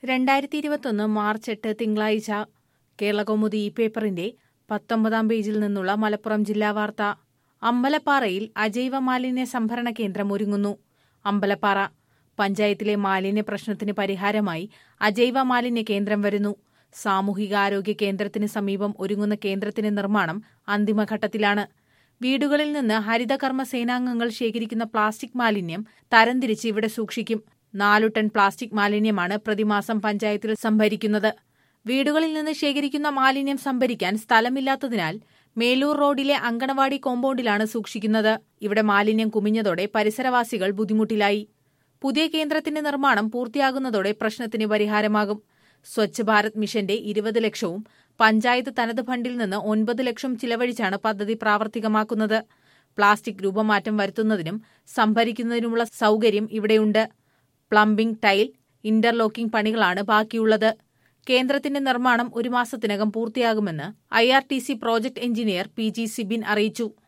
രണ്ടായിരത്തി ഇരുപത്തൊന്ന് മാർച്ച് എട്ട് തിങ്കളാഴ്ച കേരളകൗമുദി ഈ പേപ്പറിന്റെ പത്തൊമ്പതാം പേജിൽ നിന്നുള്ള മലപ്പുറം ജില്ലാ വാർത്ത അമ്പലപ്പാറയിൽ അജൈവ മാലിന്യ സംഭരണ കേന്ദ്രം ഒരുങ്ങുന്നു അമ്പലപ്പാറ പഞ്ചായത്തിലെ മാലിന്യ പ്രശ്നത്തിന് പരിഹാരമായി അജൈവ മാലിന്യ കേന്ദ്രം വരുന്നു സാമൂഹികാരോഗ്യ കേന്ദ്രത്തിന് സമീപം ഒരുങ്ങുന്ന കേന്ദ്രത്തിന്റെ നിർമ്മാണം അന്തിമഘട്ടത്തിലാണ് വീടുകളിൽ നിന്ന് ഹരിതകർമ്മ സേനാംഗങ്ങൾ ശേഖരിക്കുന്ന പ്ലാസ്റ്റിക് മാലിന്യം തരംതിരിച്ച് ഇവിടെ സൂക്ഷിക്കും നാലു ടൺ പ്ലാസ്റ്റിക് മാലിന്യമാണ് പ്രതിമാസം പഞ്ചായത്തിൽ സംഭരിക്കുന്നത് വീടുകളിൽ നിന്ന് ശേഖരിക്കുന്ന മാലിന്യം സംഭരിക്കാൻ സ്ഥലമില്ലാത്തതിനാൽ മേലൂർ റോഡിലെ അങ്കണവാടി കോമ്പൗണ്ടിലാണ് സൂക്ഷിക്കുന്നത് ഇവിടെ മാലിന്യം കുമിഞ്ഞതോടെ പരിസരവാസികൾ ബുദ്ധിമുട്ടിലായി പുതിയ കേന്ദ്രത്തിന്റെ നിർമ്മാണം പൂർത്തിയാകുന്നതോടെ പ്രശ്നത്തിന് പരിഹാരമാകും സ്വച്ഛ് ഭാരത് മിഷന്റെ ഇരുപത് ലക്ഷവും പഞ്ചായത്ത് തനത് ഫണ്ടിൽ നിന്ന് ഒൻപത് ലക്ഷം ചിലവഴിച്ചാണ് പദ്ധതി പ്രാവർത്തികമാക്കുന്നത് പ്ലാസ്റ്റിക് രൂപമാറ്റം വരുത്തുന്നതിനും സംഭരിക്കുന്നതിനുമുള്ള സൗകര്യം ഇവിടെയുണ്ട് പ്ലംബിംഗ് ടൈൽ ഇന്റർലോക്കിംഗ് പണികളാണ് ബാക്കിയുള്ളത് കേന്ദ്രത്തിന്റെ നിർമ്മാണം ഒരു മാസത്തിനകം പൂർത്തിയാകുമെന്ന് I R T C project engineer P G Sibin അറിയിച്ചു